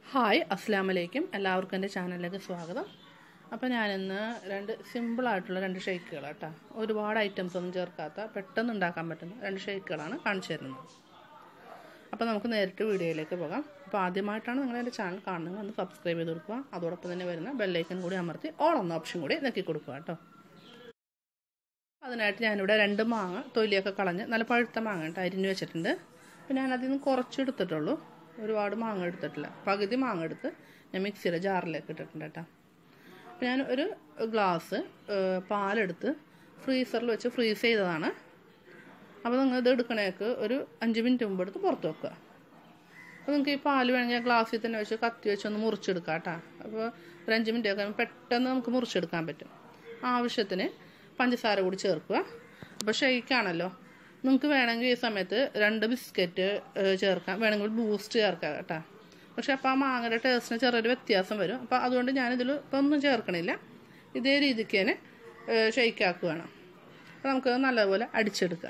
hi അസ്സാം വലൈക്കും എല്ലാവർക്കും എൻ്റെ ചാനലിലേക്ക് സ്വാഗതം അപ്പോൾ ഞാനിന്ന് രണ്ട് സിമ്പിളായിട്ടുള്ള രണ്ട് ഷേക്കുകൾ കേട്ടോ ഒരുപാട് ഐറ്റംസ് ഒന്നും ചേർക്കാത്ത പെട്ടെന്ന് ഉണ്ടാക്കാൻ പറ്റുന്ന രണ്ട് ഷേക്കുകളാണ് കാണിച്ചു തരുന്നത് അപ്പോൾ നമുക്ക് നേരിട്ട് വീഡിയോയിലേക്ക് പോകാം അപ്പോൾ ആദ്യമായിട്ടാണ് നിങ്ങൾ എൻ്റെ ചാനൽ കാണുന്നത് ഒന്ന് സബ്സ്ക്രൈബ് ചെയ്ത് കൊടുക്കുക അതോടൊപ്പം തന്നെ വരുന്ന ബെല്ലൈക്കൻ കൂടി അമർത്തി ഓൾ എന്ന ഓപ്ഷൻ കൂടി നെക്കി കൊടുക്കുക കേട്ടോ അതിനായിട്ട് ഞാനിവിടെ രണ്ട് മാങ്ങ തൊലിയൊക്കെ കളഞ്ഞ് നല്ല പഴുത്ത മാങ്ങ കേട്ടോ അരിഞ്ഞ് വെച്ചിട്ടുണ്ട് അപ്പോൾ ഞാനതിൽ നിന്ന് കുറച്ച് എടുത്തിട്ടുള്ളൂ ഒരുപാട് മാങ്ങ എടുത്തിട്ടില്ല പകുതി മാങ്ങ എടുത്ത് ഞാൻ മിക്സിയുടെ ജാറിലേക്ക് ഇട്ടിട്ടുണ്ട് കേട്ടോ അപ്പോൾ ഞാൻ ഒരു ഗ്ലാസ് പാലെടുത്ത് ഫ്രീസറിൽ വെച്ച് ഫ്രീസ് ചെയ്തതാണ് അപ്പോൾ നിങ്ങൾ ഇത് എടുക്കണേക്ക് ഒരു അഞ്ച് മിനിറ്റ് മുമ്പ് എടുത്ത് പുറത്ത് വെക്കുക അപ്പോൾ നിങ്ങൾക്ക് ഈ പാല് വേണമെങ്കിൽ ഗ്ലാസ്സിൽ തന്നെ വെച്ച് കത്തി വെച്ച് ഒന്ന് മുറിച്ചെടുക്കാം കേട്ടോ അപ്പോൾ ഒരു അഞ്ച് മിനിറ്റ് ഒക്കെ പെട്ടെന്ന് നമുക്ക് മുറിച്ചെടുക്കാൻ പറ്റും ആവശ്യത്തിന് പഞ്ചസാര കൂടി ചേർക്കുക അപ്പോൾ ഷെയ്ക്കാണല്ലോ നിങ്ങൾക്ക് വേണമെങ്കിൽ ഈ സമയത്ത് രണ്ട് ബിസ്ക്കറ്റ് ചേർക്കാം വേണമെങ്കിൽ ബൂസ്റ്റ് ചേർക്കാം കേട്ടോ പക്ഷെ അപ്പോൾ ആ മാങ്ങയുടെ ടേസ്റ്റിന് ചെറിയൊരു വ്യത്യാസം വരും അപ്പോൾ അതുകൊണ്ട് ഞാനിതിൽ ഇപ്പോൾ ഒന്നും ചേർക്കണില്ല ഇതേ രീതിക്ക് തന്നെ ഷെയ്ക്കാക്കുകയാണ് അപ്പോൾ നമുക്ക് നല്ലപോലെ അടിച്ചെടുക്കാം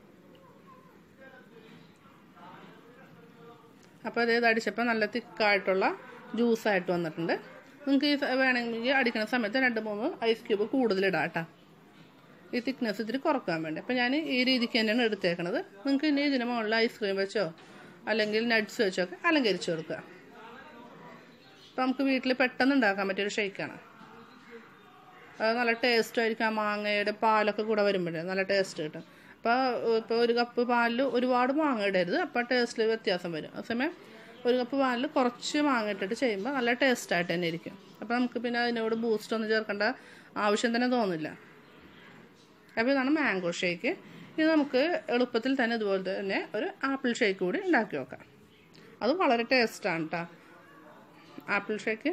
അപ്പോൾ അതേത് അടിച്ചപ്പോൾ നല്ല തിക്കായിട്ടുള്ള ജ്യൂസായിട്ട് വന്നിട്ടുണ്ട് നിങ്ങൾക്ക് ഈ വേണമെങ്കിൽ അടിക്കുന്ന സമയത്ത് രണ്ട് മൂന്ന് ഐസ് ക്യൂബ് കൂടുതലിടാം കേട്ടോ ഈ തിക്നെസ് ഇത്തിരി കുറക്കാൻ വേണ്ടി അപ്പോൾ ഞാൻ ഈ രീതിക്ക് തന്നെയാണ് എടുത്തേക്കണത് നിങ്ങൾക്ക് ഇനി ഇതിന് മുകളിൽ ഐസ്ക്രീം വെച്ചോ അല്ലെങ്കിൽ നട്ട്സ് വെച്ചോ ഒക്കെ അലങ്കരിച്ച് കൊടുക്കുക അപ്പോൾ നമുക്ക് വീട്ടിൽ പെട്ടെന്ന് ഉണ്ടാക്കാൻ പറ്റിയൊരു ഷേക്കാണ് അത് നല്ല ടേസ്റ്റ് ആയിരിക്കും ആ മാങ്ങയുടെ പാലൊക്കെ കൂടെ വരുമ്പോഴേ നല്ല ടേസ്റ്റ് കിട്ടും അപ്പോൾ ഇപ്പോൾ ഒരു കപ്പ് പാലിൽ ഒരുപാട് മാങ്ങ ഇടരുത് അപ്പോൾ ടേസ്റ്റിൽ വ്യത്യാസം വരും അതേസമയം ഒരു കപ്പ് പാലിൽ കുറച്ച് മാങ്ങ ഇട്ടിട്ട് ചെയ്യുമ്പോൾ നല്ല ടേസ്റ്റായിട്ട് തന്നെ ഇരിക്കും അപ്പോൾ നമുക്ക് പിന്നെ അതിനോട് ബൂസ്റ്റ് ഒന്നും ചേർക്കേണ്ട ആവശ്യം തന്നെ തോന്നില്ല അപ്പോൾ ഇതാണ് മാംഗോ ഷേക്ക് ഇത് നമുക്ക് എളുപ്പത്തിൽ തന്നെ ഇതുപോലെ തന്നെ ഒരു ആപ്പിൾ ഷേക്ക് കൂടി ഉണ്ടാക്കി നോക്കാം അത് വളരെ ടേസ്റ്റാണ് കേട്ടോ ആപ്പിൾ ഷേക്ക്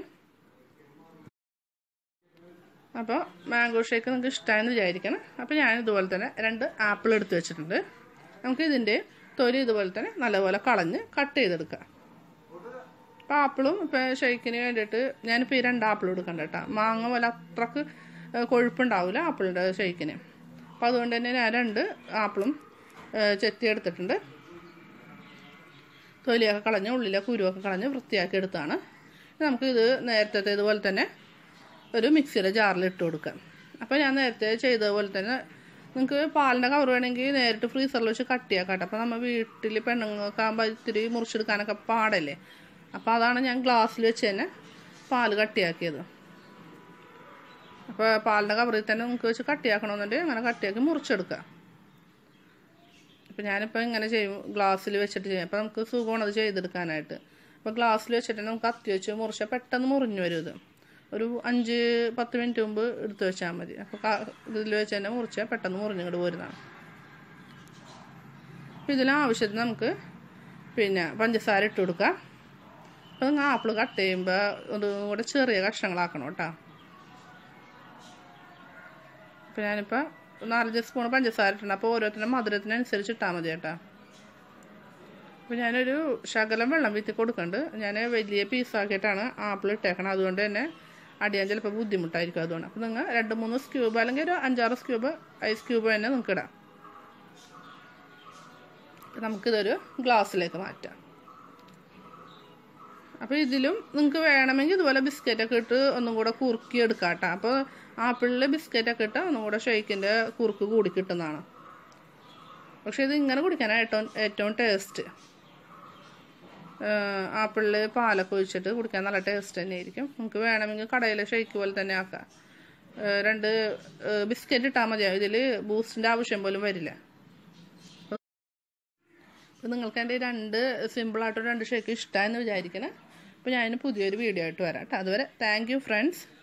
അപ്പോൾ മാംഗോ ഷേക്ക് നിങ്ങൾക്ക് ഇഷ്ടമായെന്ന് വിചാരിക്കണം അപ്പോൾ ഞാൻ ഇതുപോലെ തന്നെ രണ്ട് ആപ്പിൾ എടുത്ത് വെച്ചിട്ടുണ്ട് നമുക്ക് ഇതിൻ്റെ തൊലി ഇതുപോലെ തന്നെ നല്ലപോലെ കളഞ്ഞ് കട്ട് ചെയ്തെടുക്കാം അപ്പോൾ ആപ്പിളും ഇപ്പോൾ ഷേക്കിന് വേണ്ടിയിട്ട് ഞാനിപ്പോൾ ഈ രണ്ട് ആപ്പിൾ എടുക്കണ്ട കേട്ടോ മാങ്ങ പോലെ അത്രക്ക് കൊഴുപ്പുണ്ടാവില്ല ആപ്പിളിൻ്റെ ഷേക്കിന് അപ്പോൾ അതുകൊണ്ട് തന്നെ ഞാൻ രണ്ട് ആപ്പിളും ചെത്തി എടുത്തിട്ടുണ്ട് തൊലിയൊക്കെ കളഞ്ഞ് ഉള്ളിലെ കുരുവൊക്കെ കളഞ്ഞ് വൃത്തിയാക്കി എടുത്താണ് നമുക്ക് ഇത് നേരത്തെ ഇതുപോലെ തന്നെ ഒരു മിക്സിയുടെ ജാറിൽ ഇട്ട് കൊടുക്കാം അപ്പോൾ ഞാൻ നേരത്തെ ചെയ്തതുപോലെ തന്നെ നിങ്ങൾക്ക് പാലിൻ്റെ കവർ വേണമെങ്കിൽ നേരിട്ട് ഫ്രീസറിൽ വെച്ച് കട്ടിയാക്കാം കേട്ടോ അപ്പോൾ നമ്മൾ വീട്ടിൽ പെണ്ണുങ്ങൾക്കാകുമ്പോൾ ഇത്തിരി മുറിച്ചെടുക്കാനൊക്കെ പാടല്ലേ അപ്പോൾ അതാണ് ഞാൻ ഗ്ലാസ്സിൽ വെച്ച് തന്നെ പാല് കട്ടിയാക്കിയത് അപ്പോൾ പാലിൻ്റെ കവറിൽ തന്നെ നമുക്ക് വെച്ച് കട്ടിയാക്കണമെന്നുണ്ടെങ്കിൽ അങ്ങനെ കട്ടിയാക്കി മുറിച്ചെടുക്കാം അപ്പോൾ ഞാനിപ്പോൾ ഇങ്ങനെ ചെയ്യും ഗ്ലാസ്സിൽ വെച്ചിട്ട് ചെയ്യും അപ്പോൾ നമുക്ക് സുഖമാണ് അത് ചെയ്തെടുക്കാനായിട്ട് അപ്പോൾ ഗ്ലാസ്സിൽ വെച്ചിട്ട് നമുക്ക് കത്തി വെച്ച് മുറിച്ചാൽ പെട്ടെന്ന് മുറിഞ്ഞു വരും ഇത് ഒരു അഞ്ച് പത്ത് മിനിറ്റ് മുമ്പ് എടുത്ത് വെച്ചാൽ മതി അപ്പോൾ ഇതിൽ വെച്ച് തന്നെ മുറിച്ചാൽ പെട്ടെന്ന് മുറിഞ്ഞിങ്ങോട്ട് പോരുന്നതാണ് അപ്പോൾ ഇതിനാവശ്യത്തിന് നമുക്ക് പിന്നെ പഞ്ചസാര ഇട്ട് കൊടുക്കാം അപ്പോൾ നിങ്ങൾ ആപ്പിൾ കട്ട് ചെയ്യുമ്പോൾ ഒന്നും കൂടെ ചെറിയ കഷ്ണങ്ങളാക്കണം കേട്ടോ അപ്പോൾ ഞാനിപ്പോൾ നാലഞ്ച് സ്പൂൺ പഞ്ചസാര ഇട്ടുണ്ട് അപ്പോൾ ഓരോരുത്തരുടെ മധുരത്തിനനുസരിച്ച് ഇട്ടാൽ മതി കേട്ടോ അപ്പോൾ ഞാനൊരു ശകലം വെള്ളം വീത്തി കൊടുക്കുന്നുണ്ട് ഞാൻ വലിയ പീസാക്കിയിട്ടാണ് ആപ്പിൾ ഇട്ടേക്കണം അതുകൊണ്ട് തന്നെ അടിയാൻ ചിലപ്പോൾ ബുദ്ധിമുട്ടായിരിക്കും അതുകൊണ്ട് അപ്പോൾ നിങ്ങൾ രണ്ട് മൂന്ന് സ്ക്യൂബ് അല്ലെങ്കിൽ ഒരു അഞ്ചാറ് സ്ക്യൂബ് ഐസ് ക്യൂബ് തന്നെ നിങ്ങൾക്ക് ഇടാം നമുക്കിതൊരു ഗ്ലാസ്സിലേക്ക് മാറ്റാം അപ്പോൾ ഇതിലും നിങ്ങൾക്ക് വേണമെങ്കിൽ ഇതുപോലെ ബിസ്ക്കറ്റൊക്കെ ഇട്ട് ഒന്നും കൂടെ കുറുക്കി എടുക്കാം കേട്ടോ അപ്പോൾ ആപ്പിളിൽ ബിസ്ക്കറ്റൊക്കെ ഇട്ട് ഒന്നും കൂടെ ഷേക്കിൻ്റെ കുറുക്ക് കൂടി കിട്ടുന്നതാണ് പക്ഷേ ഇത് ഇങ്ങനെ കുടിക്കാനാണ് ഏറ്റവും ഏറ്റവും ടേസ്റ്റ് ആപ്പിളിൽ പാലൊക്കെ ഒഴിച്ചിട്ട് കുടിക്കാൻ നല്ല ടേസ്റ്റ് തന്നെയായിരിക്കും നമുക്ക് വേണമെങ്കിൽ കടയിലെ ഷേക്ക് പോലെ തന്നെ ആക്കാം രണ്ട് ബിസ്ക്കറ്റ് ഇട്ടാൽ മതിയാവും ഇതിൽ ബൂസ്റ്റിൻ്റെ ആവശ്യം പോലും വരില്ല അപ്പോൾ നിങ്ങൾക്ക് എൻ്റെ രണ്ട് സിമ്പിളായിട്ടൊരു രണ്ട് ഷേക്ക് ഇഷ്ടമായെന്ന് വിചാരിക്കണേ അപ്പോൾ ഞാൻ പുതിയൊരു വീഡിയോ ആയിട്ട് വരാം കേട്ടോ അതുവരെ താങ്ക് യു ഫ്രണ്ട്സ്